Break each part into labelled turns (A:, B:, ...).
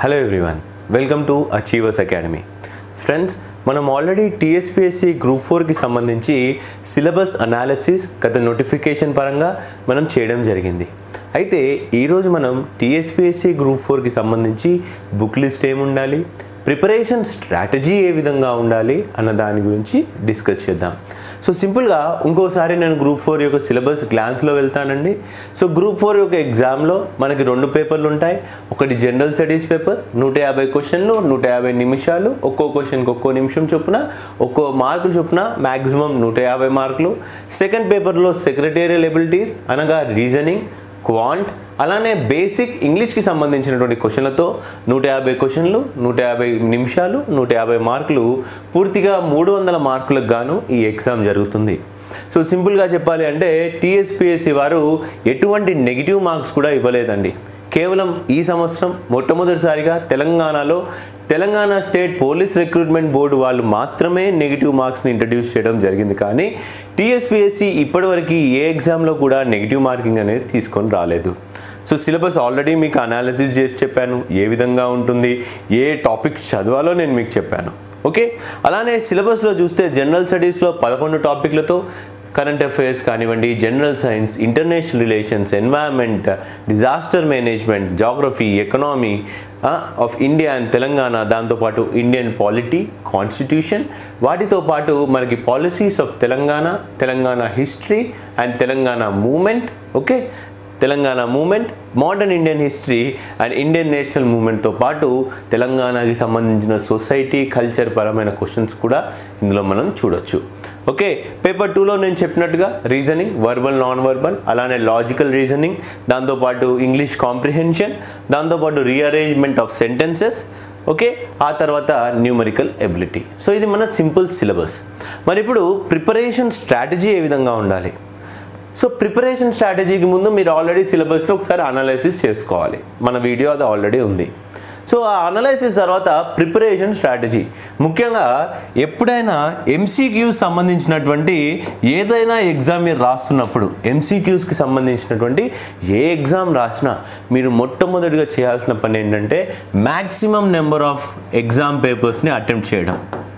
A: hello everyone welcome to Achievers Academy friends మనం already TSPSC group ఫోర్కి సంబంధించి సిలబస్ అనాలిసిస్ గత నోటిఫికేషన్ పరంగా మనం చేయడం జరిగింది అయితే ఈరోజు మనం టీఎస్పిఎస్సి గ్రూప్ ఫోర్కి సంబంధించి బుక్ లిస్ట్ ఏముండాలి ప్రిపరేషన్ స్ట్రాటజీ ఏ విధంగా ఉండాలి అన్న దాని గురించి డిస్కస్ చేద్దాం సో సింపుల్గా ఇంకోసారి నేను గ్రూప్ ఫోర్ యొక్క సిలబస్ గ్లాన్స్లో వెళ్తానండి సో గ్రూప్ ఫోర్ యొక్క ఎగ్జామ్లో మనకి రెండు పేపర్లు ఉంటాయి ఒకటి జనరల్ స్టడీస్ పేపర్ నూట యాభై క్వశ్చన్లు నూట యాభై నిమిషాలు ఒక్కో క్వశ్చన్కి ఒక్కో నిమిషం చొప్పున ఒక్కో మార్కులు చొప్పున మ్యాక్సిమం నూట యాభై మార్కులు సెకండ్ పేపర్లో సెక్రటేరియల్ ఎబిలిటీస్ అనగా రీజనింగ్ క్వాంట్ అలానే బేసిక్ ఇంగ్లీష్కి సంబంధించినటువంటి క్వశ్చన్లతో నూట యాభై క్వశ్చన్లు నూట యాభై నిమిషాలు నూట యాభై మార్కులు పూర్తిగా మూడు వందల మార్కులకు గాను ఈ ఎగ్జామ్ జరుగుతుంది సో సింపుల్గా చెప్పాలి అంటే టీఎస్పిఎస్సి వారు ఎటువంటి నెగిటివ్ మార్క్స్ కూడా ఇవ్వలేదండి కేవలం ఈ సంవత్సరం మొట్టమొదటిసారిగా తెలంగాణలో Telangana state police recruitment board వాళ్ళు మాత్రమే నెగిటివ్ మార్క్స్ని ఇంట్రడ్యూస్ చేయడం జరిగింది కానీ టీఎస్పిఎస్సి ఇప్పటివరకు ఏ ఎగ్జామ్లో కూడా నెగిటివ్ మార్కింగ్ అనేది తీసుకొని రాలేదు సో సిలబస్ ఆల్రెడీ మీకు అనాలిసిస్ చేసి చెప్పాను ఏ విధంగా ఉంటుంది ఏ టాపిక్స్ చదవాలో నేను మీకు చెప్పాను ఓకే అలానే సిలబస్లో చూస్తే జనరల్ స్టడీస్లో పదకొండు టాపిక్లతో కరెంట్ అఫైర్స్ కానివ్వండి general science international relations environment disaster management geography economy of India and Telangana దాంతోపాటు ఇండియన్ పాలిటీ కాన్స్టిట్యూషన్ వాటితో పాటు మనకి policies of Telangana Telangana history and Telangana movement okay Telangana movement modern Indian history and Indian national మూమెంట్తో పాటు తెలంగాణకి సంబంధించిన సొసైటీ కల్చర్ పరమైన క్వశ్చన్స్ కూడా ఇందులో మనం చూడొచ్చు ఓకే పేపర్ టూలో నేను చెప్పినట్టుగా రీజనింగ్ వర్బల్ నాన్ వర్బల్ అలానే లాజికల్ రీజనింగ్ దాంతోపాటు ఇంగ్లీష్ కాంప్రిహెన్షన్ దాంతోపాటు రీఅరేంజ్మెంట్ ఆఫ్ సెంటెన్సెస్ ఓకే ఆ తర్వాత న్యూమరికల్ ఎబిలిటీ సో ఇది మన సింపుల్ సిలబస్ మరి ఇప్పుడు ప్రిపరేషన్ స్ట్రాటజీ ఏ విధంగా ఉండాలి సో ప్రిపరేషన్ స్ట్రాటజీకి ముందు మీరు ఆల్రెడీ సిలబస్లో ఒకసారి అనాలైసిస్ చేసుకోవాలి మన వీడియో అది ఆల్రెడీ ఉంది సో ఆ అనాలైసిస్ తర్వాత ప్రిపరేషన్ స్ట్రాటజీ ముఖ్యంగా ఎప్పుడైనా ఎంసీక్యూస్ సంబంధించినటువంటి ఏదైనా ఎగ్జామ్ మీరు రాస్తున్నప్పుడు ఎంసీక్యూస్కి సంబంధించినటువంటి ఏ ఎగ్జామ్ రాసినా మీరు మొట్టమొదటిగా చేయాల్సిన పని ఏంటంటే మ్యాక్సిమం నెంబర్ ఆఫ్ ఎగ్జామ్ పేపర్స్ని అటెంప్ట్ చేయడం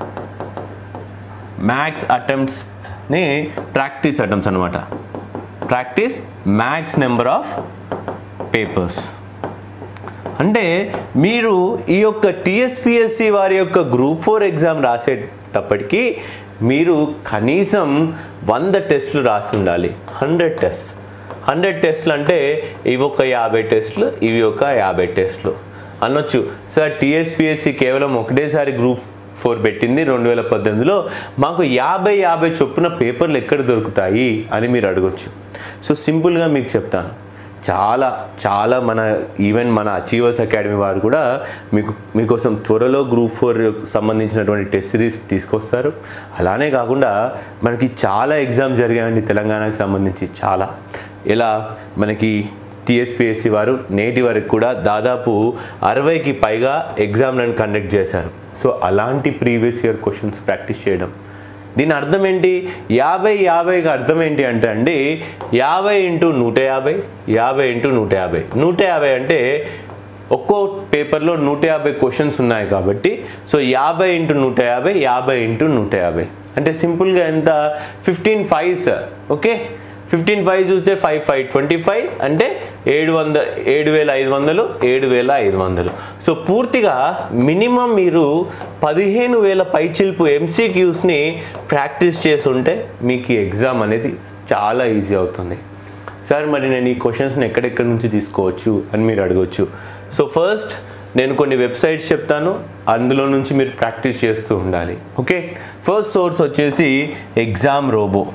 A: మ్యాథ్స్ అటెంప్ట్స్ని ప్రాక్టీస్ అటెంప్ట్స్ అనమాట practice max number of papers అంటే మీరు ఈ యొక్క టిఎస్పిఎస్సి వారి యొక్క గ్రూప్ ఫోర్ ఎగ్జామ్ రాసేటప్పటికీ మీరు కనీసం వంద టెస్టులు రాసి ఉండాలి హండ్రెడ్ టెస్ట్ హండ్రెడ్ టెస్ట్లు అంటే ఇవి ఒక యాభై టెస్టులు ఇవి ఒక యాభై టెస్టులు అనొచ్చు సార్ టిఎస్పిఎస్సి కేవలం ఒకటేసారి గ్రూప్ ఫోర్ పెట్టింది రెండు వేల పద్దెనిమిదిలో మాకు యాభై యాభై చొప్పున పేపర్లు ఎక్కడ దొరుకుతాయి అని మీరు అడగొచ్చు సో సింపుల్గా మీకు చెప్తాను చాలా చాలా మన ఈవెన్ మన అచీవర్స్ అకాడమీ వారు కూడా మీకు మీకోసం త్వరలో గ్రూప్ ఫోర్ సంబంధించినటువంటి టెస్ట్ సిరీస్ తీసుకొస్తారు అలానే కాకుండా మనకి చాలా ఎగ్జామ్ జరిగాయండి తెలంగాణకు సంబంధించి చాలా ఇలా మనకి టీఎస్పిఎస్సి వారు నేటి వరకు కూడా దాదాపు అరవైకి పైగా ఎగ్జామ్లను కండక్ట్ చేశారు సో అలాంటి ప్రీవియస్ ఇయర్ క్వశ్చన్స్ ప్రాక్టీస్ చేయడం దీని అర్థం ఏంటి యాభై యాభైకి అర్థం ఏంటి అంటే అండి యాభై ఇంటూ నూట యాభై యాభై ఇంటూ నూట యాభై నూట యాభై అంటే ఒక్కో పేపర్లో నూట యాభై క్వశ్చన్స్ ఉన్నాయి కాబట్టి సో యాభై ఇంటూ నూట యాభై యాభై ఇంటూ నూట యాభై అంటే సింపుల్గా ఎంత fifteen five sir okay fifteen five చూస్తే ఫైవ్ ఫైవ్ ట్వంటీ ఫైవ్ అంటే ఏడు వంద ఏడు వేల ఐదు వందలు ఏడు వేల ఐదు వందలు సో పూర్తిగా మినిమం మీరు పదిహేను వేల పైచిల్పు ఎంసీక్యూస్ని ప్రాక్టీస్ చేస్తుంటే మీకు ఈ ఎగ్జామ్ అనేది చాలా ఈజీ అవుతుంది సార్ మరి నేను ఈ క్వశ్చన్స్ని ఎక్కడెక్కడి నుంచి తీసుకోవచ్చు అని మీరు అడగవచ్చు సో ఫస్ట్ నేను కొన్ని వెబ్సైట్స్ చెప్తాను అందులో నుంచి మీరు ప్రాక్టీస్ చేస్తూ ఉండాలి ఓకే ఫస్ట్ సోర్స్ వచ్చేసి ఎగ్జామ్ రోబో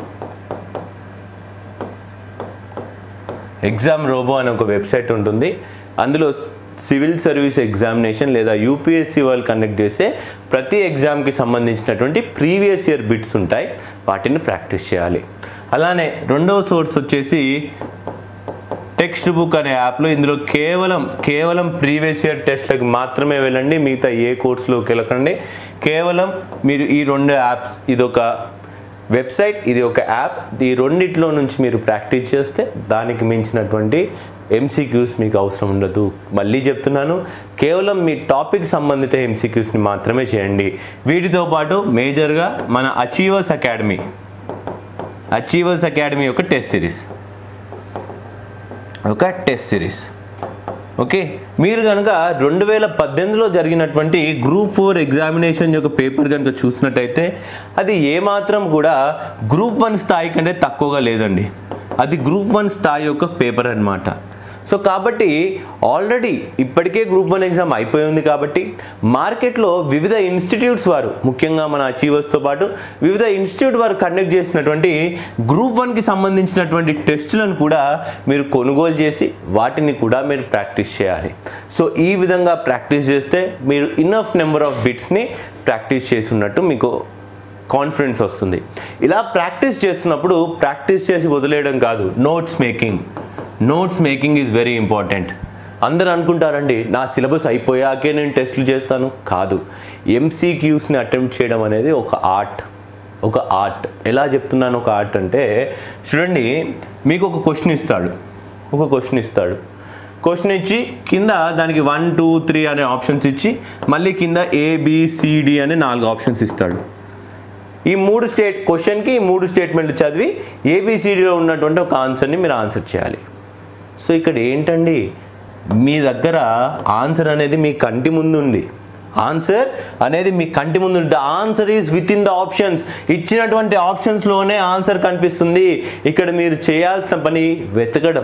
A: ఎగ్జామ్ రోబో అనే ఒక వెబ్సైట్ ఉంటుంది అందులో సివిల్ సర్వీస్ ఎగ్జామినేషన్ లేదా యూపీఎస్సీ వాళ్ళు కండక్ట్ చేసే ప్రతి ఎగ్జామ్కి సంబంధించినటువంటి ప్రీవియస్ ఇయర్ బిట్స్ ఉంటాయి వాటిని ప్రాక్టీస్ చేయాలి అలానే రెండవ సోర్స్ వచ్చేసి టెక్స్ట్ బుక్ అనే యాప్లో ఇందులో కేవలం కేవలం ప్రీవియస్ ఇయర్ టెస్ట్లకు మాత్రమే వెళ్ళండి మిగతా ఏ కోర్సులోకి వెళ్ళకండి కేవలం మీరు ఈ రెండు యాప్స్ ఇదొక వెబ్సైట్ ఇది ఒక యాప్ ఈ రెండిట్లో నుంచి మీరు ప్రాక్టీస్ చేస్తే దానికి మించినటువంటి ఎంసీక్యూస్ మీకు అవసరం ఉండదు మళ్ళీ చెప్తున్నాను కేవలం మీ టాపిక్ సంబంధిత ఎంసీక్యూస్ని మాత్రమే చేయండి వీటితో పాటు మేజర్గా మన అచీవర్స్ అకాడమీ అచీవర్స్ అకాడమీ యొక్క టెస్ట్ సిరీస్ ఒక టెస్ట్ సిరీస్ ఓకే మీరు కనుక రెండు వేల పద్దెనిమిదిలో జరిగినటువంటి గ్రూప్ ఫోర్ ఎగ్జామినేషన్ యొక్క పేపర్ కనుక చూసినట్టయితే అది ఏమాత్రం కూడా గ్రూప్ వన్ స్థాయి కంటే తక్కువగా లేదండి అది గ్రూప్ వన్ స్థాయి యొక్క పేపర్ అన్నమాట సో కాబట్టి ఆల్రెడీ ఇప్పటికే గ్రూప్ వన్ ఎగ్జామ్ అయిపోయి ఉంది కాబట్టి మార్కెట్లో వివిధ ఇన్స్టిట్యూట్స్ వారు ముఖ్యంగా మన అచీవర్స్తో పాటు వివిధ ఇన్స్టిట్యూట్ వారు కండక్ట్ చేసినటువంటి గ్రూప్ వన్కి సంబంధించినటువంటి టెస్టులను కూడా మీరు కొనుగోలు చేసి వాటిని కూడా మీరు ప్రాక్టీస్ చేయాలి సో ఈ విధంగా ప్రాక్టీస్ చేస్తే మీరు ఇన్నఫ్ నెంబర్ ఆఫ్ బిట్స్ని ప్రాక్టీస్ చేసి ఉన్నట్టు మీకు కాన్ఫిడెన్స్ వస్తుంది ఇలా ప్రాక్టీస్ చేస్తున్నప్పుడు ప్రాక్టీస్ చేసి వదిలేయడం కాదు notes making notes making is very important అందరూ అనుకుంటారండి నా సిలబస్ అయిపోయాకే నేను టెస్టులు చేస్తాను కాదు ఎంసీక్యూస్ని అటెంప్ట్ చేయడం అనేది ఒక ఆర్ట్ ఒక ఆర్ట్ ఎలా చెప్తున్నాను ఒక ఆర్ట్ అంటే చూడండి మీకు ఒక క్వశ్చన్ ఇస్తాడు ఒక క్వశ్చన్ ఇస్తాడు క్వశ్చన్ ఇచ్చి కింద దానికి వన్ టూ త్రీ అనే ఆప్షన్స్ ఇచ్చి మళ్ళీ కింద ఏబిసిడి అనే నాలుగు ఆప్షన్స్ ఇస్తాడు ఈ మూడు స్టేట్ క్వశ్చన్కి ఈ మూడు స్టేట్మెంట్లు చదివి ఏబిసిడిలో ఉన్నటువంటి ఒక ఆన్సర్ని మీరు ఆన్సర్ చేయాలి సో ఇక్కడ ఏంటండి మీ దగ్గర ఆన్సర్ అనేది మీ కంటి ముందు ఉంది ఆన్సర్ అనేది మీ కంటి ముందు the answer is with in the options ఇచ్చినటువంటి ఆప్షన్స్లోనే ఆన్సర్ కనిపిస్తుంది ఇక్కడ మీరు చేయాల్సిన పని వెతకడం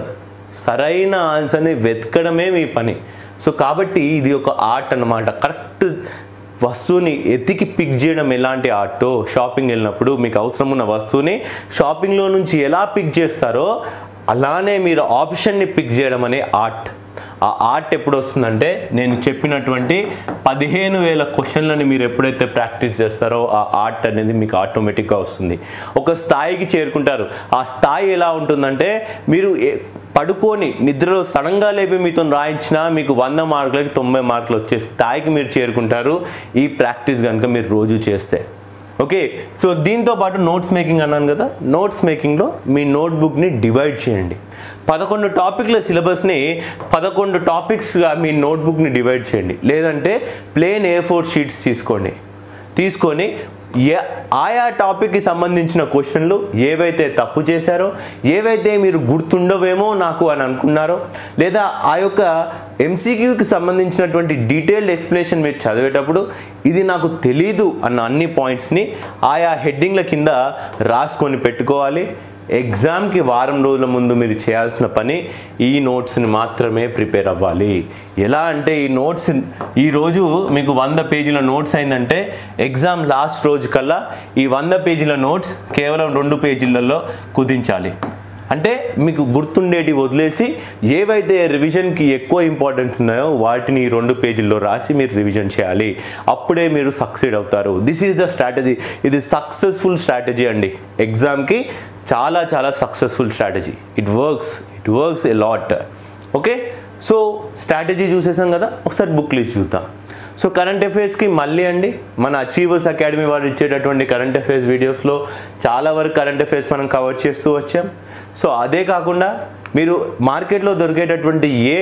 A: సరైన ఆన్సర్ని వెతకడమే మీ పని సో కాబట్టి ఇది ఒక ఆర్ట్ అన్నమాట కరెక్ట్ వస్తువుని ఎతికి పిక్ చేయడం ఎలాంటి ఆర్టో షాపింగ్ వెళ్ళినప్పుడు మీకు అవసరం ఉన్న వస్తువుని షాపింగ్లో నుంచి ఎలా పిక్ చేస్తారో అలానే మీరు ఆప్షన్ని పిక్ చేయడం అనే ఆర్ట్ ఆ ఆర్ట్ ఎప్పుడు వస్తుందంటే నేను చెప్పినటువంటి పదిహేను వేల క్వశ్చన్లని మీరు ఎప్పుడైతే ప్రాక్టీస్ చేస్తారో ఆ ఆర్ట్ అనేది మీకు ఆటోమేటిక్గా వస్తుంది ఒక స్థాయికి చేరుకుంటారు ఆ స్థాయి ఎలా ఉంటుందంటే మీరు ఏ- పడుకొని నిద్రలో సడన్గా లేపి మీతో రాయించినా మీకు వంద మార్కులకి తొంభై మార్కులు వచ్చే స్థాయికి మీరు చేరుకుంటారు ఈ ప్రాక్టీస్ కనుక మీరు రోజు చేస్తే ఓకే సో దీంతో పాటు నోట్స్ మేకింగ్ అన్నాను కదా నోట్స్ మేకింగ్లో మీ నోట్బుక్ని డివైడ్ చేయండి పదకొండు టాపిక్ల సిలబస్ని పదకొండు టాపిక్స్గా మీ నోట్బుక్ని డివైడ్ చేయండి లేదంటే ప్లేన్ ఏ ఫోర్ షీట్స్ తీసుకోండి తీసుకొని ఏ ఆయా టాపిక్కి సంబంధించిన క్వశ్చన్లు ఏవైతే తప్పు చేశారో ఏవైతే మీరు గుర్తుండవేమో నాకు అని అనుకున్నారో లేదా ఆ యొక్క ఎంసీక్యూకి సంబంధించినటువంటి డీటెయిల్డ్ ఎక్స్ప్లెనేషన్ మీరు చదివేటప్పుడు ఇది నాకు తెలీదు అన్న అన్ని పాయింట్స్ని ఆయా హెడ్డింగ్ల కింద రాసుకొని పెట్టుకోవాలి ఎగ్జామ్కి వారం రోజుల ముందు మీరు చేయాల్సిన పని ఈ నోట్స్ని మాత్రమే ప్రిపేర్ అవ్వాలి ఎలా అంటే ఈ నోట్స్ ఈరోజు మీకు వంద పేజీల నోట్స్ అయిందంటే ఎగ్జామ్ లాస్ట్ రోజు కల్లా ఈ వంద పేజీల నోట్స్ కేవలం రెండు పేజీలలో కుదించాలి అంటే మీకు గుర్తుండేటి వదిలేసి ఏవైతే రివిజన్కి ఎక్కువ ఇంపార్టెన్స్ ఉన్నాయో వాటిని ఈ రెండు పేజీల్లో రాసి మీరు రివిజన్ చేయాలి అప్పుడే మీరు సక్సీడ్ అవుతారు దిస్ ఈజ్ ద స్ట్రాటజీ ఇది సక్సెస్ఫుల్ స్ట్రాటజీ అండి ఎగ్జామ్కి చాలా చాలా successful strategy it works it works a lot okay so strategy చూసేసాం కదా ఒకసారి బుక్ లిస్ట్ చూద్దాం సో కరెంట్ అఫైర్స్కి మళ్ళీ అండి మన అచీవర్స్ అకాడమీ వారు ఇచ్చేటటువంటి కరెంట్ అఫైర్స్ వీడియోస్లో చాలా వరకు కరెంట్ అఫైర్స్ మనం కవర్ చేస్తూ వచ్చాం సో అదే కాకుండా మీరు మార్కెట్లో దొరికేటటువంటి ఏ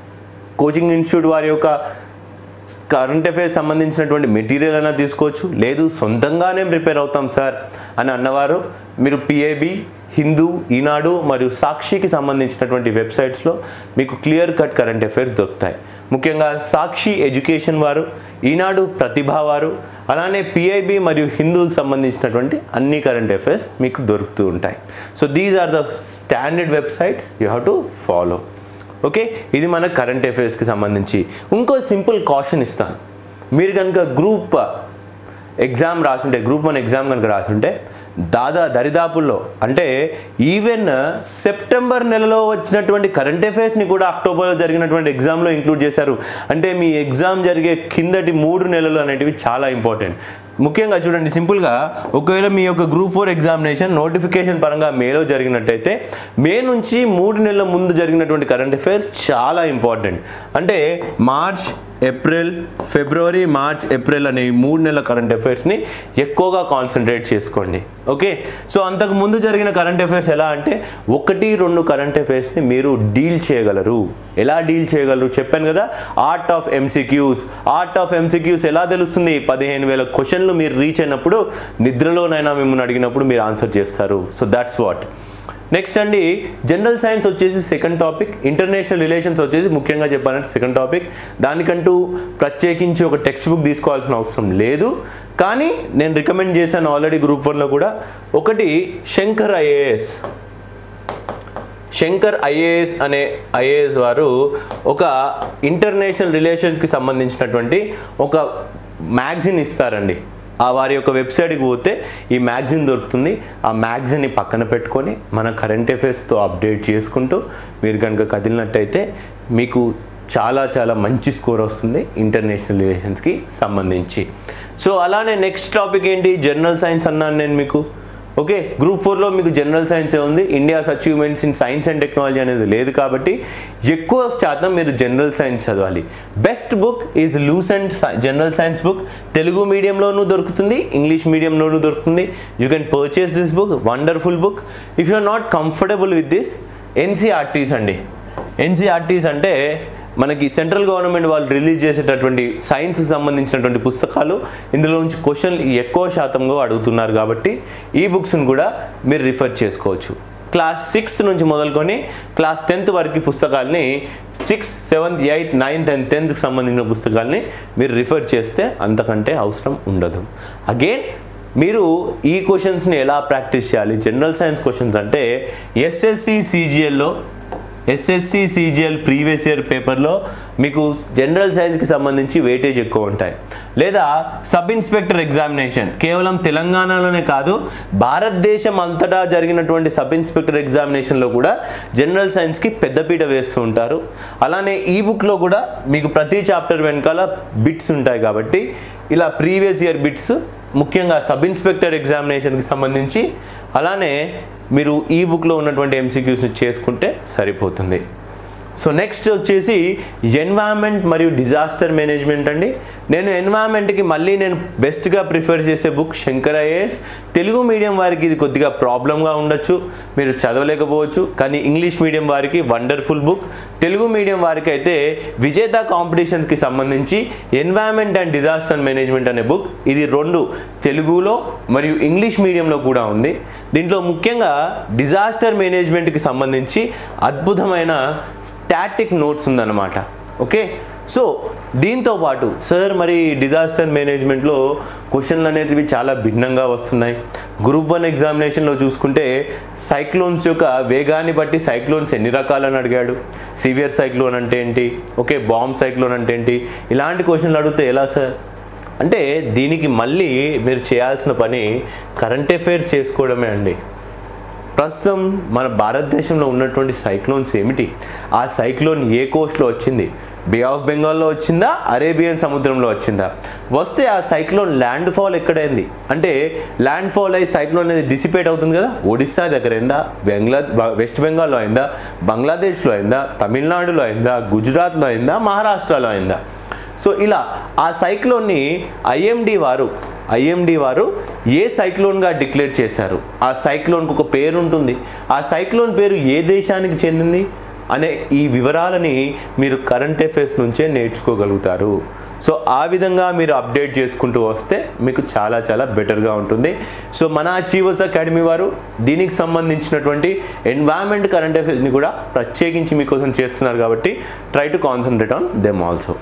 A: కోచింగ్ ఇన్స్టిట్యూట్ వారి యొక్క కరెంట్ అఫైర్స్ సంబంధించినటువంటి మెటీరియల్ అయినా తీసుకోవచ్చు లేదు సొంతంగానే ప్రిపేర్ అవుతాం సార్ అని అన్నవారు మీరు పిఏబి హిందూ ఈనాడు మరియు సాక్షికి సంబంధించినటువంటి వెబ్సైట్స్లో మీకు క్లియర్ కట్ కరెంట్ అఫైర్స్ దొరుకుతాయి ముఖ్యంగా సాక్షి ఎడ్యుకేషన్ వారు ఈనాడు ప్రతిభ వారు అలానే పిఐబి మరియు హిందూకి సంబంధించినటువంటి అన్ని కరెంట్ అఫైర్స్ మీకు దొరుకుతూ ఉంటాయి so these are the standard websites you have to follow okay ఇది మన కరెంట్ అఫైర్స్కి సంబంధించి ఇంకో సింపుల్ కాషన్ ఇస్తాను మీరు కనుక గ్రూప్ ఎగ్జామ్ రాసుంటే గ్రూప్ వన్ ఎగ్జామ్ కనుక రాసుంటే దాదా దరిదాపుల్లో అంటే ఈవెన్ సెప్టెంబర్ నెలలో వచ్చినటువంటి కరెంట్ అఫైర్స్ని కూడా అక్టోబర్లో జరిగినటువంటి ఎగ్జామ్లో ఇంక్లూడ్ చేశారు అంటే మీ ఎగ్జామ్ జరిగే కిందటి మూడు నెలలు అనేటివి చాలా ఇంపార్టెంట్ ముఖ్యంగా చూడండి సింపుల్గా ఒకవేళ మీ యొక్క గ్రూప్ ఫోర్ ఎగ్జామినేషన్ నోటిఫికేషన్ పరంగా మేలో జరిగినట్టయితే మే నుంచి మూడు నెలల ముందు జరిగినటువంటి కరెంట్ అఫైర్స్ చాలా ఇంపార్టెంట్ అంటే మార్చ్ ఏప్రిల్ ఫిబ్రవరి మార్చ్ ఏప్రిల్ అనే ఈ మూడు నెలల కరెంట్ అఫైర్స్ని ఎక్కువగా కాన్సన్ట్రేట్ చేసుకోండి ఓకే సో అంతకు ముందు జరిగిన కరెంట్ అఫైర్స్ ఎలా అంటే ఒకటి రెండు కరెంట్ అఫైర్స్ని మీరు డీల్ చేయగలరు ఎలా డీల్ చేయగలరు చెప్పాను కదా art of MCQs art of MCQs ఎలా తెలుస్తుంది పదిహేను వేల క్వశ్చన్లు మీరు రీచ్ అయినప్పుడు నిద్రలోనైనా మిమ్మల్ని అడిగినప్పుడు మీరు ఆన్సర్ చేస్తారు సో దాట్స్ వాట్ నెక్స్ట్ అండి జనరల్ సైన్స్ వచ్చేసి సెకండ్ టాపిక్ ఇంటర్నేషనల్ రిలేషన్స్ వచ్చేసి ముఖ్యంగా చెప్పాలంటే సెకండ్ టాపిక్ దానికంటూ ప్రత్యేకించి ఒక టెక్స్ట్ బుక్ తీసుకోవాల్సిన అవసరం లేదు కానీ నేను రికమెండ్ చేశాను ఆల్రెడీ గ్రూప్ వన్లో కూడా ఒకటి శంకర్ ఐఏఎస్ శంకర్ ఐఏఎస్ అనే ఐఏఎస్ వారు ఒక ఇంటర్నేషనల్ రిలేషన్స్కి సంబంధించినటువంటి ఒక మ్యాగజిన్ ఇస్తారండి ఆ వారి యొక్క వెబ్సైట్కి పోతే ఈ మ్యాగజిన్ దొరుకుతుంది ఆ మ్యాగజిన్ని పక్కన పెట్టుకొని మన కరెంట్ అఫైర్స్తో అప్డేట్ చేసుకుంటూ మీరు కనుక కదిలినట్టయితే మీకు చాలా చాలా మంచి స్కోర్ వస్తుంది ఇంటర్నేషనల్ రిలేషన్స్కి సంబంధించి సో అలానే నెక్స్ట్ టాపిక్ ఏంటి జనరల్ సైన్స్ అన్నాను నేను మీకు ఓకే గ్రూప్ ఫోర్లో మీకు జనరల్ సైన్స్ ఉంది India's achievements in science and technology అనేది లేదు కాబట్టి ఎక్కువ శాతం మీరు జనరల్ సైన్స్ చదవాలి best book is Lucent general science book Telugu మీడియంలోనూ దొరుకుతుంది ఇంగ్లీష్ మీడియంలోనూ దొరుకుతుంది you can purchase this book wonderful book if you are not comfortable with this NCERTs అండి ఎన్సీఆర్టీస్ అంటే మనకి సెంట్రల్ గవర్నమెంట్ వాళ్ళు రిలీజ్ చేసేటటువంటి సైన్స్ సంబంధించినటువంటి పుస్తకాలు ఇందులో నుంచి క్వశ్చన్లు ఎక్కువ శాతంగా అడుగుతున్నారు కాబట్టి ఈ బుక్స్ని కూడా మీరు రిఫర్ చేసుకోవచ్చు క్లాస్ సిక్స్త్ నుంచి మొదలుకొని క్లాస్ టెన్త్ వరకు పుస్తకాల్ని sixth seventh eighth ninth and టెన్త్కి సంబంధించిన పుస్తకాల్ని మీరు రిఫర్ చేస్తే అంతకంటే అవసరం ఉండదు అగైన్ మీరు ఈ క్వశ్చన్స్ని ఎలా ప్రాక్టీస్ చేయాలి జనరల్ సైన్స్ క్వశ్చన్స్ అంటే ఎస్ఎస్సి సిజిఎల్లో ఎస్ఎస్సి సిజిఎల్ ప్రీవియస్ ఇయర్ పేపర్లో మీకు జనరల్ సైన్స్కి సంబంధించి వెయిటేజ్ ఎక్కువ ఉంటాయి లేదా సబ్ ఇన్స్పెక్టర్ ఎగ్జామినేషన్ కేవలం తెలంగాణలోనే కాదు భారతదేశం అంతటా జరిగినటువంటి సబ్ ఇన్స్పెక్టర్ ఎగ్జామినేషన్లో కూడా జనరల్ సైన్స్కి పెద్దపీట వేస్తూ ఉంటారు అలానే ఈ బుక్లో కూడా మీకు ప్రతి చాప్టర్ వెనకాల బిట్స్ ఉంటాయి కాబట్టి ఇలా ప్రీవియస్ ఇయర్ బిట్స్ ముఖ్యంగా సబ్ ఇన్స్పెక్టర్ ఎగ్జామినేషన్కి సంబంధించి అలానే మీరు ఈ బుక్లో ఉన్నటువంటి ఎంసీక్యూస్ని చేసుకుంటే సరిపోతుంది సో నెక్స్ట్ వచ్చేసి ఎన్వైరన్మెంట్ మరియు డిజాస్టర్ మేనేజ్మెంట్ అండి నేను ఎన్వైరన్మెంట్కి మళ్ళీ నేను బెస్ట్గా ప్రిఫర్ చేసే book Shankar IAS Telugu medium వారికి ఇది కొద్దిగా ప్రాబ్లంగా ఉండొచ్చు మీరు చదవలేకపోవచ్చు కానీ ఇంగ్లీష్ మీడియం వారికి వండర్ఫుల్ బుక్ తెలుగు మీడియం వారికి అయితే విజేత కాంపిటీషన్స్కి సంబంధించి ఎన్వైరన్మెంట్ అండ్ డిజాస్టర్ మేనేజ్మెంట్ అనే బుక్ ఇది రెండు తెలుగులో మరియు ఇంగ్లీష్ మీడియంలో కూడా ఉంది దీంట్లో ముఖ్యంగా డిజాస్టర్ మేనేజ్మెంట్కి సంబంధించి అద్భుతమైన స్టాటిక్ నోట్స్ ఉందన్నమాట ఓకే సో దీంతో పాటు సార్ మరి డిజాస్టర్ మేనేజ్మెంట్లో క్వశ్చన్లు అనేటివి చాలా భిన్నంగా వస్తున్నాయి గ్రూప్ వన్ ఎగ్జామినేషన్లో చూసుకుంటే సైక్లోన్స్ యొక్క వేగాన్ని బట్టి సైక్లోన్స్ ఎన్ని రకాలని అడిగాడు సివియర్ సైక్లోన్ అంటే ఏంటి ఓకే బాంబ్ సైక్లోన్ అంటే ఏంటి ఇలాంటి క్వశ్చన్లు అడిగితే ఎలా సార్ అంటే దీనికి మళ్ళీ మీరు చేయాల్సిన పని కరెంట్ అఫైర్స్ చేసుకోవడమే అండి ప్రస్తుతం మన భారతదేశంలో ఉన్నటువంటి సైక్లోన్స్ ఏమిటి ఆ సైక్లోన్ ఏ కోస్ట్లో వచ్చింది బే ఆఫ్ బెంగాల్లో వచ్చిందా అరేబియన్ సముద్రంలో వచ్చిందా వస్తే ఆ సైక్లోన్ ల్యాండ్ ఫాల్ ఎక్కడైంది అంటే ల్యాండ్ ఫాల్ అయ్యి సైక్లోన్ అనేది డిసిపేట్ అవుతుంది కదా ఒడిస్సా దగ్గర అయిందా బెంగ్లా వెస్ట్ బెంగాల్లో అయిందా బంగ్లాదేశ్లో అయిందా తమిళనాడులో అయిందా గుజరాత్లో అయిందా మహారాష్ట్రలో అయిందా సో ఇలా ఆ సైక్లోన్ని ఐఎండి వారు ఐఎండి వారు ఏ సైక్లోన్గా డిక్లేర్ చేశారు ఆ సైక్లోన్కి ఒక పేరు ఉంటుంది ఆ సైక్లోన్ పేరు ఏ దేశానికి చెందింది అనే ఈ వివరాలని మీరు కరెంట్ అఫైర్స్ నుంచే నేర్చుకోగలుగుతారు సో ఆ విధంగా మీరు అప్డేట్ చేసుకుంటూ వస్తే మీకు చాలా చాలా బెటర్గా ఉంటుంది సో మన అచీవర్స్ అకాడమీ వారు దీనికి సంబంధించినటువంటి ఎన్వైరన్మెంట్ కరెంట్ అఫైర్స్ని కూడా ప్రత్యేకించి మీకోసం చేస్తున్నారు కాబట్టి try to concentrate on them also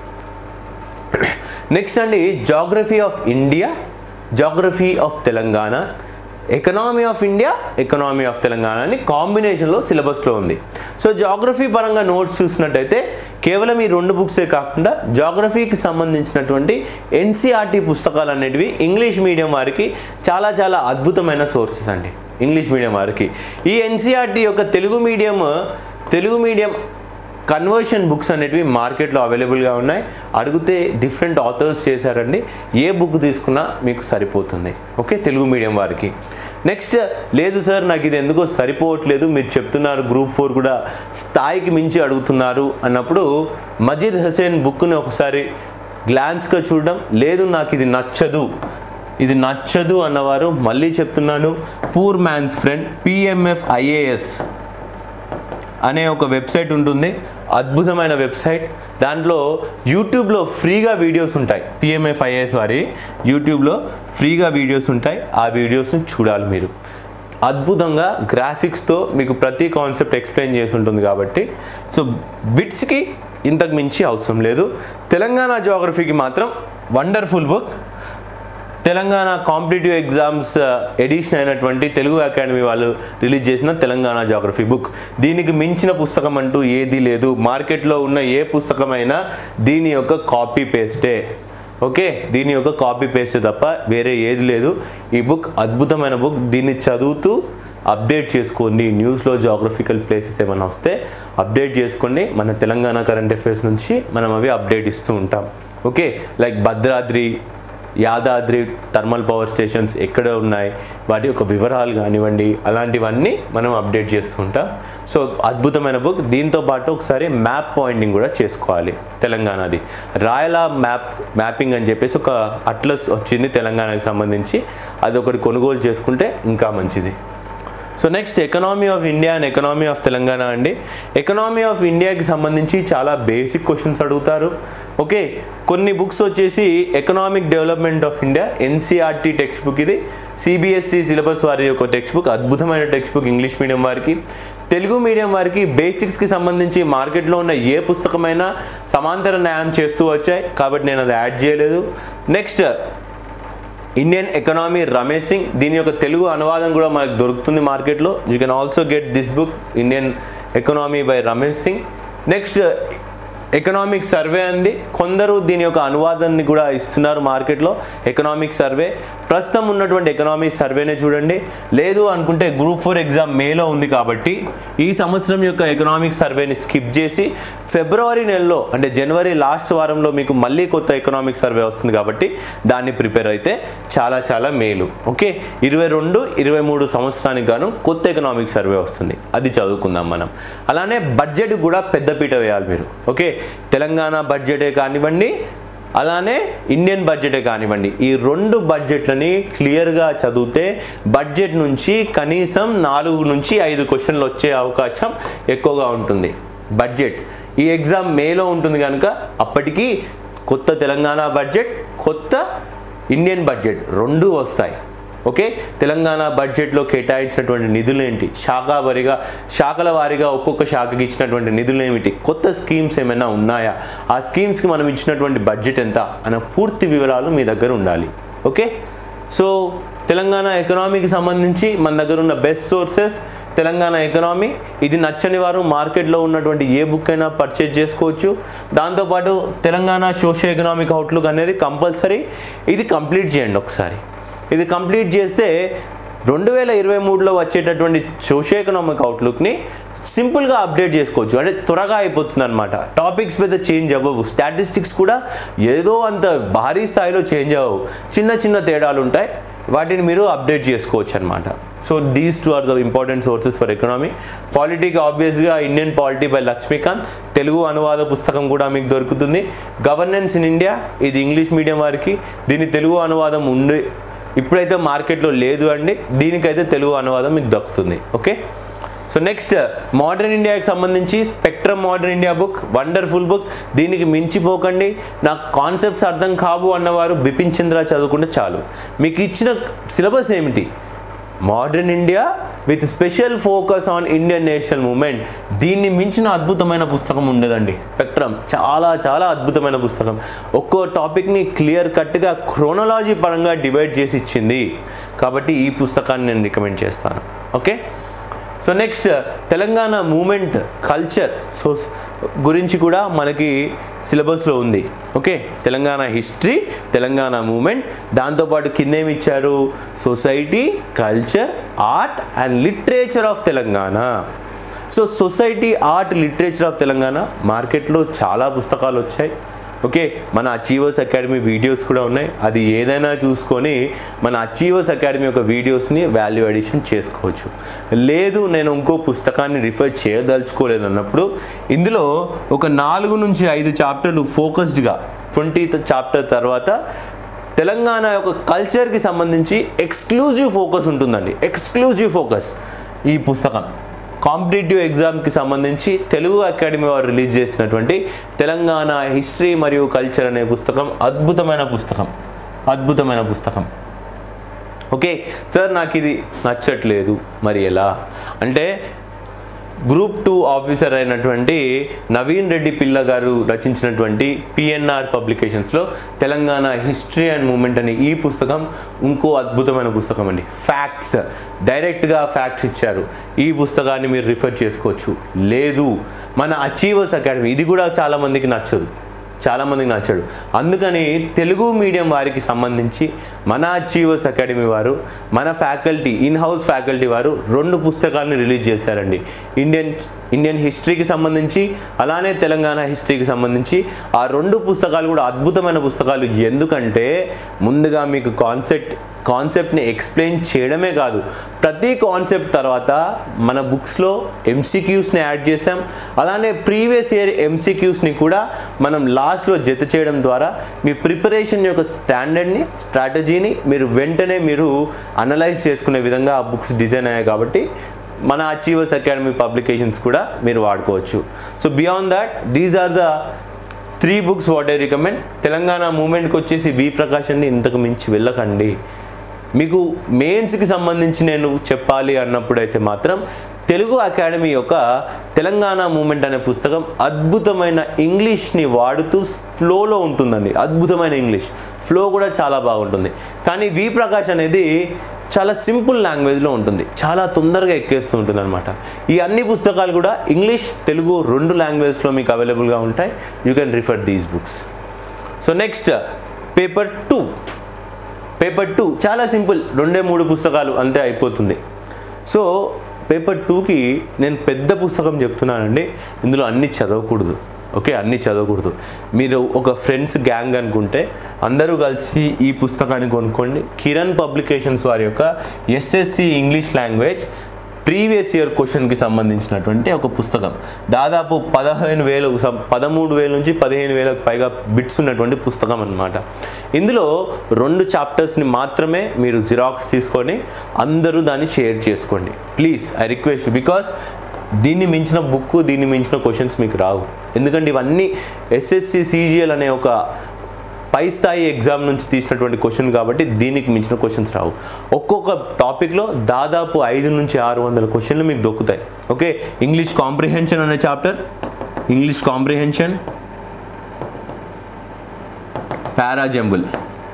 A: next అండి geography of India geography of Telangana economy of India economy of Telangana అని కాంబినేషన్లో సిలబస్లో ఉంది సో జాగ్రఫీ పరంగా నోట్స్ చూసినట్టయితే కేవలం ఈ రెండు బుక్సే కాకుండా జాగ్రఫీకి సంబంధించినటువంటి ఎన్సీఆర్టీ పుస్తకాలు అనేటివి ఇంగ్లీష్ మీడియం వారికి చాలా చాలా అద్భుతమైన సోర్సెస్ అండి ఇంగ్లీష్ మీడియం వారికి ఈ ఎన్సీఆర్టీ యొక్క Telugu medium Telugu medium conversion books అనేటివి మార్కెట్లో అవైలబుల్గా ఉన్నాయి అడిగితే డిఫరెంట్ ఆథర్స్ చేశారండి ఏ బుక్ తీసుకున్నా మీకు సరిపోతుంది ఓకే తెలుగు మీడియం వారికి నెక్స్ట్ లేదు సార్ నాకు ఇది ఎందుకో సరిపోవట్లేదు మీరు చెప్తున్నారు గ్రూప్ ఫోర్ కూడా స్థాయికి మించి అడుగుతున్నారు అన్నప్పుడు మజీద్ హుసేన్ బుక్ని ఒకసారి గ్లాన్స్గా చూడడం లేదు నాకు ఇది నచ్చదు ఇది నచ్చదు అన్నవారు మళ్ళీ చెప్తున్నాను poor man's friend PMF IAS అనే ఒక వెబ్సైట్ ఉంటుంది అద్భుతమైన వెబ్సైట్ దాంట్లో యూట్యూబ్లో ఫ్రీగా వీడియోస్ ఉంటాయి పిఎంఎఫ్ ఐఏఎస్ వారి యూట్యూబ్లో ఫ్రీగా వీడియోస్ ఉంటాయి ఆ వీడియోస్ని చూడాలి మీరు అద్భుతంగా గ్రాఫిక్స్తో మీకు ప్రతి కాన్సెప్ట్ ఎక్స్ప్లెయిన్ చేసి ఉంటుంది కాబట్టి సో బిట్స్కి ఇంతకు మించి అవసరం లేదు తెలంగాణ జోగ్రఫీకి మాత్రం wonderful book Telangana competitive exams edition అయినటువంటి తెలుగు అకాడమీ వాళ్ళు రిలీజ్ చేసిన తెలంగాణ జాగ్రఫీ బుక్ దీనికి మించిన పుస్తకం అంటూ ఏదీ లేదు మార్కెట్లో ఉన్న ఏ పుస్తకమైనా దీని యొక్క కాపీ పేస్టే ఓకే దీని యొక్క కాపీ పేస్ట్ తప్ప వేరే ఏది లేదు ఈ బుక్ అద్భుతమైన బుక్ దీన్ని చదువుతూ అప్డేట్ చేసుకోండి న్యూస్లో జాగ్రఫికల్ ప్లేసెస్ ఏమైనా వస్తే అప్డేట్ చేసుకోండి మన తెలంగాణ కరెంట్ అఫైర్స్ నుంచి మనం అవి అప్డేట్ ఇస్తూ ఉంటాం okay like Bhadradri Yadadri thermal power stations ఎక్కడ ఉన్నాయి వాటి యొక్క వివరాలు కానివ్వండి అలాంటివన్నీ మనం అప్డేట్ చేస్తుంటాం సో అద్భుతమైన బుక్ దీంతో పాటు ఒకసారి మ్యాప్ పాయింటింగ్ కూడా చేసుకోవాలి తెలంగాణది రాయల మ్యాప్ మ్యాపింగ్ అని చెప్పేసి ఒక అట్లస్ వచ్చింది తెలంగాణకి సంబంధించి అది ఒకటి కొనుగోలు చేసుకుంటే ఇంకా మంచిది so next economy of India and economy of Telangana అండి ఎకనామీ ఆఫ్ ఇండియాకి సంబంధించి చాలా బేసిక్ క్వశ్చన్స్ అడుగుతారు ఓకే కొన్ని బుక్స్ వచ్చేసి economic development of India NCERT text book ఇది సిబిఎస్ఈ సిలబస్ వారి యొక్క టెక్స్ట్ బుక్ అద్భుతమైన text book English medium Telugu తెలుగు మీడియం వారికి బేసిక్స్కి సంబంధించి మార్కెట్లో ఉన్న ఏ పుస్తకమైనా సమాంతర న్యాయం చేస్తూ వచ్చాయి కాబట్టి నేను అది యాడ్ చేయలేదు next Indian economy Ramesh Singh దీని యొక్క తెలుగు అనువాదం కూడా మనకు దొరుకుతుంది మార్కెట్లో you can also get this book Indian economy by Ramesh Singh next economic survey అంది కొందరు దీని యొక్క అనువాదాన్ని కూడా ఇస్తున్నారు మార్కెట్లో ఎకనామిక్ సర్వే ప్రస్తుతం ఉన్నటువంటి ఎకనామిక్ సర్వేనే చూడండి లేదు అనుకుంటే గ్రూప్ ఫోర్ ఎగ్జామ్ మేలో ఉంది కాబట్టి ఈ సంవత్సరం యొక్క ఎకనామిక్ సర్వేని స్కిప్ చేసి ఫిబ్రవరి నెలలో అంటే జనవరి లాస్ట్ వారంలో మీకు మళ్ళీ కొత్త ఎకనామిక్ సర్వే వస్తుంది కాబట్టి దాన్ని ప్రిపేర్ అయితే చాలా చాలా మేలు ఓకే ఇరవై రెండు ఇరవై మూడు సంవత్సరానికి గాను కొత్త ఎకనామిక్ సర్వే వస్తుంది అది చదువుకుందాం మనం అలానే బడ్జెట్ కూడా పెద్దపీట వేయాలి మీరు ఓకే తెలంగాణ బడ్జెటే కానివ్వండి అలానే ఇండియన్ బడ్జెటే కానివ్వండి ఈ రెండు బడ్జెట్లని క్లియర్గా చదివితే బడ్జెట్ నుంచి కనీసం నాలుగు నుంచి ఐదు క్వశ్చన్లు వచ్చే అవకాశం ఎక్కువగా ఉంటుంది బడ్జెట్ ఈ ఎగ్జామ్ మేలో ఉంటుంది కనుక అప్పటికి కొత్త తెలంగాణ బడ్జెట్ కొత్త ఇండియన్ బడ్జెట్ రెండు వస్తాయి ఓకే తెలంగాణ బడ్జెట్లో కేటాయించినటువంటి నిధులు ఏంటి శాఖ వారిగా శాఖల వారీగా ఒక్కొక్క శాఖకి ఇచ్చినటువంటి నిధులు ఏమిటి కొత్త స్కీమ్స్ ఏమైనా ఉన్నాయా ఆ స్కీమ్స్కి మనం ఇచ్చినటువంటి బడ్జెట్ ఎంత అన్న పూర్తి వివరాలు మీ దగ్గర ఉండాలి ఓకే సో తెలంగాణ ఎకనామీకి సంబంధించి మన దగ్గర ఉన్న బెస్ట్ సోర్సెస్ తెలంగాణ ఎకనామీ ఇది నచ్చని వారు మార్కెట్లో ఉన్నటువంటి ఏ బుక్ అయినా పర్చేజ్ చేసుకోవచ్చు దాంతోపాటు తెలంగాణ సోషియో ఎకనామిక్ అవుట్లుక్ అనేది కంపల్సరీ ఇది కంప్లీట్ చేయండి ఒకసారి ఇది కంప్లీట్ చేస్తే రెండు వేల ఇరవై మూడులో వచ్చేటటువంటి సోషియో ఎకనామిక్ అవుట్లుక్ని సింపుల్గా అప్డేట్ చేసుకోవచ్చు అంటే త్వరగా అయిపోతుంది అనమాట టాపిక్స్ పెద్ద చేంజ్ అవ్వవు స్టాటిస్టిక్స్ కూడా ఏదో అంత భారీ స్థాయిలో చేంజ్ అవ్వవు చిన్న చిన్న తేడాలు ఉంటాయి వాటిని మీరు అప్డేట్ చేసుకోవచ్చు అనమాట so these two are the important sources for economy పాలిటీకి ఆబ్వియస్గా Indian polity by Laxmikanth Telugu అనువాద పుస్తకం కూడా మీకు దొరుకుతుంది గవర్నెన్స్ ఇన్ ఇండియా ఇది ఇంగ్లీష్ మీడియం వారికి దీని తెలుగు అనువాదం ఉండి ఇప్పుడైతే మార్కెట్లో లేదు అండి దీనికైతే తెలుగు అనువాదం మీకు దక్కుతుంది ఓకే సో నెక్స్ట్ మోడర్న్ ఇండియాకి సంబంధించి Spectrum modern India book wonderful book దీనికి మించిపోకండి నాకు కాన్సెప్ట్స్ అర్థం కావు అన్నవారు బిపిన్ చంద్ర చదువుకుంటే చాలు మీకు ఇచ్చిన సిలబస్ ఏమిటి modern India with special focus on Indian national movement దీన్ని మించిన అద్భుతమైన పుస్తకం ఉండదండి స్పెక్ట్రమ్ చాలా చాలా అద్భుతమైన పుస్తకం ఒక్కో టాపిక్ని క్లియర్ కట్గా క్రోనలాజీ పరంగా డివైడ్ చేసి ఇచ్చింది కాబట్టి ఈ పుస్తకాన్ని నేను రికమెండ్ చేస్తాను okay so next Telangana movement culture so గురించి కూడా మనకి సిలబస్లో ఉంది okay Telangana history Telangana movement దాంతోపాటు కిందేమి ఇచ్చారు society culture art and literature of Telangana so society art literature of Telangana మార్కెట్లో చాలా పుస్తకాలు వచ్చాయి ఓకే మన అచీవర్స్ అకాడమీ వీడియోస్ కూడా ఉన్నాయి అది ఏదైనా చూసుకొని మన అచీవర్స్ అకాడమీ యొక్క వీడియోస్ని వాల్యూ అడిషన్ చేసుకోవచ్చు లేదు నేను ఇంకో పుస్తకాన్ని రిఫర్ చేయదలుచుకోలేదు అన్నప్పుడు ఇందులో ఒక నాలుగు నుంచి ఐదు చాప్టర్లు ఫోకస్డ్గా ట్వంటీ చాప్టర్ తర్వాత తెలంగాణ యొక్క కల్చర్కి సంబంధించి ఎక్స్క్లూజివ్ ఫోకస్ ఉంటుందండి ఎక్స్క్లూజివ్ ఫోకస్ ఈ పుస్తకం కాంపిటేటివ్ ఎగ్జామ్కి సంబంధించి తెలుగు అకాడమీ వారు రిలీజ్ చేసినటువంటి తెలంగాణ హిస్టరీ మరియు కల్చర్ అనే పుస్తకం అద్భుతమైన పుస్తకం అద్భుతమైన పుస్తకం ఓకే సార్ నాకు ఇది నచ్చట్లేదు మరి ఎలా అంటే గ్రూప్ టూ ఆఫీసర్ అయినటువంటి నవీన్ రెడ్డి పిల్ల గారు రచించినటువంటి పిఎన్ఆర్ పబ్లికేషన్స్లో తెలంగాణ హిస్టరీ అండ్ మూమెంట్ అనే ఈ పుస్తకం ఇంకో అద్భుతమైన పుస్తకం అండి ఫ్యాక్ట్స్ డైరెక్ట్గా ఫ్యాక్ట్స్ ఇచ్చారు ఈ పుస్తకాన్ని మీరు రిఫర్ చేసుకోవచ్చు లేదు మన అచీవర్స్ అకాడమీ ఇది కూడా చాలామందికి నచ్చదు చాలామందికి నచ్చాడు అందుకని తెలుగు మీడియం వారికి సంబంధించి మన అచీవర్స్ అకాడమీ వారు మన ఫ్యాకల్టీ ఇన్ హౌస్ ఫ్యాకల్టీ వారు రెండు పుస్తకాలను రిలీజ్ చేశారండి ఇండియన్ ఇండియన్ హిస్టరీకి సంబంధించి అలానే తెలంగాణ హిస్టరీకి సంబంధించి ఆ రెండు పుస్తకాలు కూడా అద్భుతమైన పుస్తకాలు ఎందుకంటే ముందుగా మీకు కాన్సెప్ట్ కాన్సెప్ట్ని ఎక్స్ప్లెయిన్ చేయడమే కాదు ప్రతి కాన్సెప్ట్ తర్వాత మన బుక్స్లో ఎంసీక్యూస్ని యాడ్ చేసాం అలానే ప్రీవియస్ ఇయర్ ఎంసీక్యూస్ని కూడా మనం లాస్ట్లో జత చేయడం ద్వారా మీ ప్రిపరేషన్ యొక్క స్టాండర్డ్ని స్ట్రాటజీని మీరు వెంటనే మీరు అనలైజ్ చేసుకునే విధంగా ఆ బుక్స్ డిజైన్ అయ్యాయి కాబట్టి మన అచీవర్స్ అకాడమీ పబ్లికేషన్స్ కూడా మీరు వాడుకోవచ్చు so beyond that these are the three books what I recommend Telangana మూమెంట్కి వచ్చేసి వి ప్రకాశాన్ని ఇంతకు మించి వెళ్ళకండి మీకు మెయిన్స్కి సంబంధించి నేను చెప్పాలి అన్నప్పుడు అయితే మాత్రం తెలుగు అకాడమీ యొక్క తెలంగాణ మూమెంట్ అనే పుస్తకం అద్భుతమైన ఇంగ్లీష్ని వాడుతూ ఫ్లోలో ఉంటుందండి అద్భుతమైన ఇంగ్లీష్ ఫ్లో కూడా చాలా బాగుంటుంది కానీ వి ప్రకాష్ అనేది చాలా సింపుల్ లాంగ్వేజ్లో ఉంటుంది చాలా తొందరగా ఎక్కేస్తూ ఉంటుంది అనమాట ఈ అన్ని పుస్తకాలు కూడా ఇంగ్లీష్ తెలుగు రెండు లాంగ్వేజ్లో మీకు అవైలబుల్గా ఉంటాయి you can refer these books so next paper two paper two చాలా సింపుల్ రెండే మూడు పుస్తకాలు అంతే అయిపోతుంది సో పేపర్ టూకి నేను పెద్ద పుస్తకం చెప్తున్నానండి ఇందులో అన్ని చదవకూడదు ఓకే అన్ని చదవకూడదు మీరు ఒక ఫ్రెండ్స్ గ్యాంగ్ అనుకుంటే అందరూ కలిసి ఈ పుస్తకాన్ని కొనుక్కోండి కిరణ్ పబ్లికేషన్స్ వారి యొక్క SSC English language previous year క్వశ్చన్కి సంబంధించినటువంటి ఒక పుస్తకం దాదాపు పదహైదు వేలు సం- పదమూడు వేల నుంచి పదిహేను వేలకు పైగా బిట్స్ ఉన్నటువంటి పుస్తకం అన్నమాట ఇందులో రెండు చాప్టర్స్ని మాత్రమే మీరు జిరాక్స్ తీసుకొని అందరూ దాన్ని షేర్ చేసుకోండి ప్లీజ్ ఐ రిక్వెస్ట్ బికాస్ దీన్ని మించిన బుక్ దీన్ని మించిన క్వశ్చన్స్ మీకు రావు ఎందుకంటే ఇవన్నీ ఎస్ఎస్సి సిజిఎల్ అనే ఒక పై స్థాయి ఎగ్జామ్ నుంచి తీసినటువంటి క్వశ్చన్ కాబట్టి దీనికి మించిన క్వశ్చన్స్ రావు ఒక్కొక్క టాపిక్లో దాదాపు ఐదు నుంచి ఆరు వందల క్వశ్చన్లు మీకు దొక్కుతాయి ఓకే ఇంగ్లీష్ కాంప్రిహెన్షన్ అనే చాప్టర్ ఇంగ్లీష్ కాంప్రిహెన్షన్ పారాజంబుల్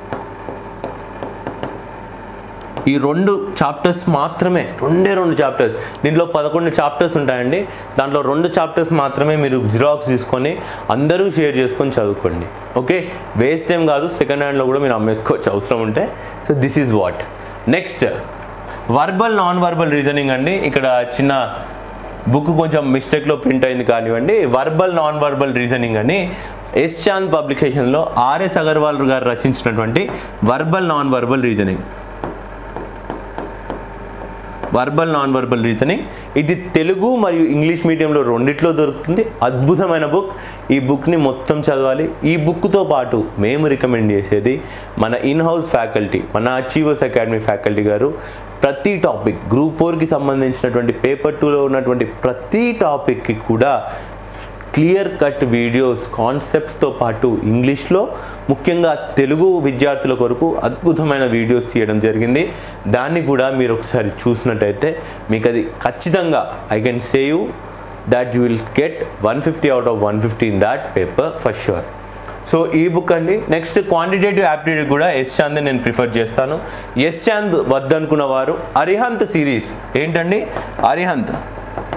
A: ఈ రెండు చాప్టర్స్ మాత్రమే రెండే రెండు చాప్టర్స్ దీంట్లో పదకొండు చాప్టర్స్ ఉంటాయండి దాంట్లో రెండు చాప్టర్స్ మాత్రమే మీరు జిరాక్స్ తీసుకొని అందరూ షేర్ చేసుకొని చదువుకోండి ఓకే వేస్ట్ ఏం కాదు సెకండ్ హ్యాండ్లో కూడా మీరు అమ్మేసుకోవచ్చు అవసరం ఉంటే so this is what next verbal non verbal reasoning అండి ఇక్కడ చిన్న బుక్ కొంచెం మిస్టేక్లో ప్రింట్ అయింది కానివ్వండి వర్బల్ నాన్ వర్బల్ రీజనింగ్ అని ఎస్ చాంద్ పబ్లికేషన్లో ఆర్ఎస్ అగర్వాల్ గారు రచించినటువంటి verbal non verbal reasoning verbal non verbal reasoning ఇది తెలుగు మరియు ఇంగ్లీష్ మీడియంలో రెండిట్లో దొరుకుతుంది అద్భుతమైన బుక్ ఈ బుక్ని మొత్తం చదవాలి ఈ బుక్తో పాటు మేము రికమెండ్ చేసేది మన ఇన్ హౌస్ ఫ్యాకల్టీ మన అచీవర్స్ అకాడమీ ఫ్యాకల్టీ గారు ప్రతి టాపిక్ గ్రూప్ ఫోర్కి సంబంధించినటువంటి పేపర్ టూలో ఉన్నటువంటి ప్రతి టాపిక్కి కూడా క్లియర్ కట్ వీడియోస్ కాన్సెప్ట్స్తో పాటు ఇంగ్లీష్లో ముఖ్యంగా తెలుగు విద్యార్థుల కొరకు అద్భుతమైన వీడియోస్ తీయడం జరిగింది దాన్ని కూడా మీరు ఒకసారి చూసినట్టయితే మీకు అది ఖచ్చితంగా I can say you that you will get one fifty out of one fifty in that paper for sure so ఈ బుక్ అండి నెక్స్ట్ క్వాంటిటేటివ్ యాప్టిట్యూడ్ కూడా ఎస్ చాంద్ నేను ప్రిఫర్ చేస్తాను ఎస్ చాంద్ వద్దనుకున్న వారు అరిహంత్ సిరీస్ ఏంటండి అరిహంత్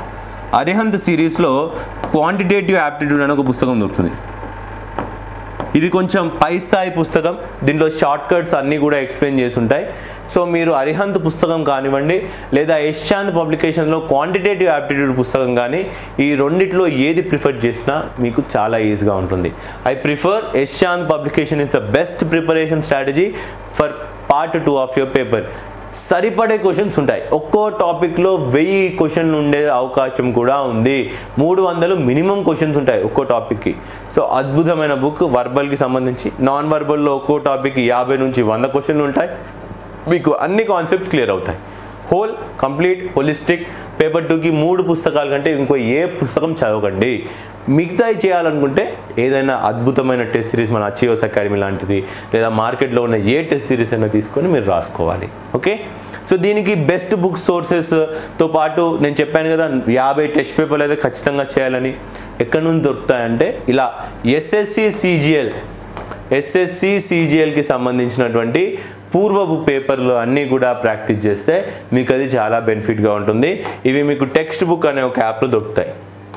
A: అరిహంత్ సిరీస్లో క్వాంటిటేటివ్ యాప్టిట్యూడ్ అనే ఒక పుస్తకం దొరుకుతుంది ఇది కొంచెం పై స్థాయి పుస్తకం దీంట్లో షార్ట్ కట్స్ అన్నీ కూడా ఎక్స్ప్లెయిన్ చేసి ఉంటాయి సో మీరు అరిహంత్ పుస్తకం కానివ్వండి లేదా యశ్చాంత్ పబ్లికేషన్లో క్వాంటిటేటివ్ యాప్టిట్యూడ్ పుస్తకం కానీ ఈ రెండిట్లో ఏది ప్రిఫర్ చేసినా మీకు చాలా ఈజీగా ఉంటుంది I prefer Yashchant publication is the best preparation strategy for part two of your paper సరిపడే క్వశ్చన్స్ ఉంటాయి ఒక్కో టాపిక్లో వెయ్యి క్వశ్చన్లు ఉండే అవకాశం కూడా ఉంది మూడు వందలు మినిమం క్వశ్చన్స్ ఉంటాయి ఒక్కో టాపిక్కి సో అద్భుతమైన బుక్ వర్బల్కి సంబంధించి నాన్ వర్బల్లో ఒక్కో టాపిక్కి యాభై నుంచి వంద క్వశ్చన్లు ఉంటాయి మీకు అన్ని కాన్సెప్ట్స్ క్లియర్ అవుతాయి హోల్ కంప్లీట్ హోలిస్టిక్ పేపర్ టూకి మూడు పుస్తకాల కంటే ఇంకో ఏ పుస్తకం చదవకండి మిగతాయి చేయాలనుకుంటే ఏదైనా అద్భుతమైన టెస్ట్ సిరీస్ మన అచీవర్స్ అకాడమీ లాంటిది లేదా మార్కెట్లో ఉన్న ఏ టెస్ట్ సిరీస్ అయినా తీసుకొని మీరు రాసుకోవాలి ఓకే సో దీనికి బెస్ట్ బుక్ సోర్సెస్తో పాటు నేను చెప్పాను కదా యాభై టెస్ట్ పేపర్లు అయితే ఖచ్చితంగా చేయాలని ఎక్కడి నుంచి దొరుకుతాయంటే ఇలా ఎస్ఎస్సి సిజిఎల్ ఎస్ఎస్సి సిజిఎల్కి సంబంధించినటువంటి పూర్వపు పేపర్లు అన్నీ కూడా ప్రాక్టీస్ చేస్తే మీకు అది చాలా బెనిఫిట్గా ఉంటుంది ఇవి మీకు టెక్స్ట్ బుక్ అనే ఒక యాప్లో దొరుకుతాయి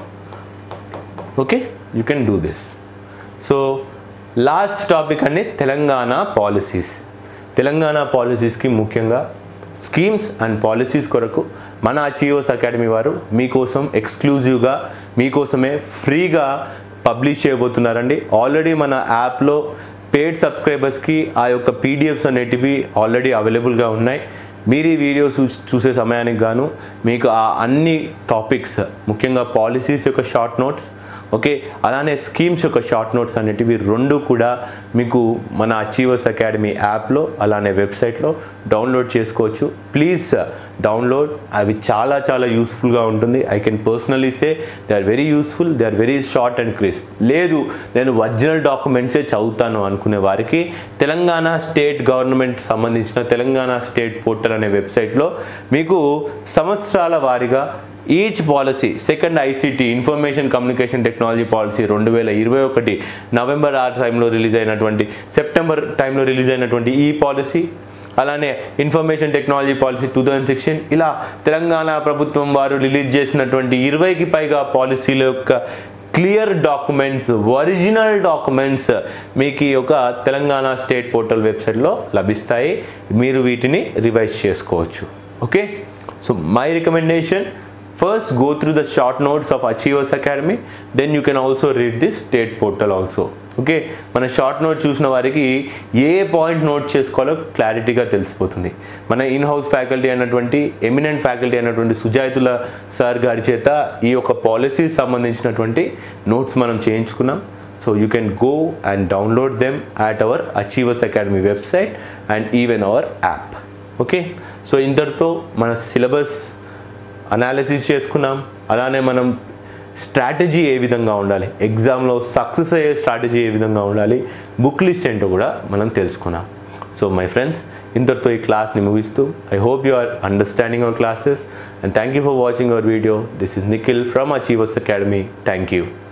A: okay you can do this so last topic అండి తెలంగాణ పాలసీస్ తెలంగాణ పాలసీస్కి ముఖ్యంగా స్కీమ్స్ అండ్ పాలసీస్ కొరకు మన అచీవర్స్ అకాడమీ వారు మీకోసం ఎక్స్క్లూజివ్గా మీకోసమే ఫ్రీగా పబ్లిష్ చేయబోతున్నారండి ఆల్రెడీ మన యాప్లో పెయిడ్ సబ్స్క్రైబర్స్కి ఆ యొక్క పీడిఎఫ్స్ అనేటివి ఆల్రెడీ అవైలబుల్గా ఉన్నాయి మీరు ఈ వీడియో చూ చూసే సమయానికి గాను మీకు ఆ అన్ని టాపిక్స్ ముఖ్యంగా పాలసీస్ యొక్క షార్ట్ నోట్స్ ఓకే అలానే స్కీమ్స్ యొక్క షార్ట్ నోట్స్ అనేటివి రెండు కూడా మీకు మన అచీవర్స్ అకాడమీ యాప్లో అలానే వెబ్సైట్లో డౌన్లోడ్ చేసుకోవచ్చు ప్లీజ్ డౌన్లోడ్ అవి చాలా చాలా యూస్ఫుల్గా ఉంటుంది I can personally say they are very useful they are very short and crisp లేదు నేను ఒరిజినల్ డాక్యుమెంట్సే చదువుతాను అనుకునే వారికి తెలంగాణ స్టేట్ గవర్నమెంట్ సంబంధించిన తెలంగాణ స్టేట్ పోర్టల్ అనే వెబ్సైట్లో మీకు సంవత్సరాల వారీగా each policy second ICT information communication technology policy రెండు వేల ఇరవై ఒకటి నవంబర్ ఆ టైంలో రిలీజ్ అయినటువంటి సెప్టెంబర్ టైంలో రిలీజ్ అయినటువంటి ఈ పాలసీ అలానే information technology policy two thousand sixteen ఇలా తెలంగాణ ప్రభుత్వం వారు రిలీజ్ చేసినటువంటి ఇరవైకి పైగా పాలసీల యొక్క క్లియర్ డాక్యుమెంట్స్ ఒరిజినల్ డాక్యుమెంట్స్ మీకు ఈ యొక్క తెలంగాణ స్టేట్ పోర్టల్ వెబ్సైట్లో లభిస్తాయి మీరు వీటిని రివైజ్ చేసుకోవచ్చు okay so my recommendation first go through the short notes of achievers academy then you can also read this state portal also okay మన షార్ట్ నోట్ చూసిన వారికి ఏ పాయింట్ నోట్ చేసుకోవాలో క్లారిటీగా తెలిసిపోతుంది మన ఇన్ హౌస్ ఫ్యాకల్టీ అయినటువంటి ఎమినెంట్ ఫ్యాకల్టీ అయినటువంటి సుజాయితుల సార్ గారి చేత ఈ యొక్క పాలసీ సంబంధించినటువంటి నోట్స్ మనం చేయించుకున్నాం so you can go and download them at our achievers academy website and even our app okay so ఇంతటితో మన సిలబస్ అనాలిసిస్ చేసుకున్నాం అలానే మనం స్ట్రాటజీ ఏ విధంగా ఉండాలి ఎగ్జామ్లో సక్సెస్ అయ్యే స్ట్రాటజీ ఏ విధంగా ఉండాలి బుక్ లిస్ట్ ఏంటో కూడా మనం తెలుసుకున్నాం సో మై ఫ్రెండ్స్ ఇంతటితో ఈ క్లాస్ని ముగిస్తూ I hope you are understanding our classes and thank you for watching our video this is Nikhil from achievers academy thank you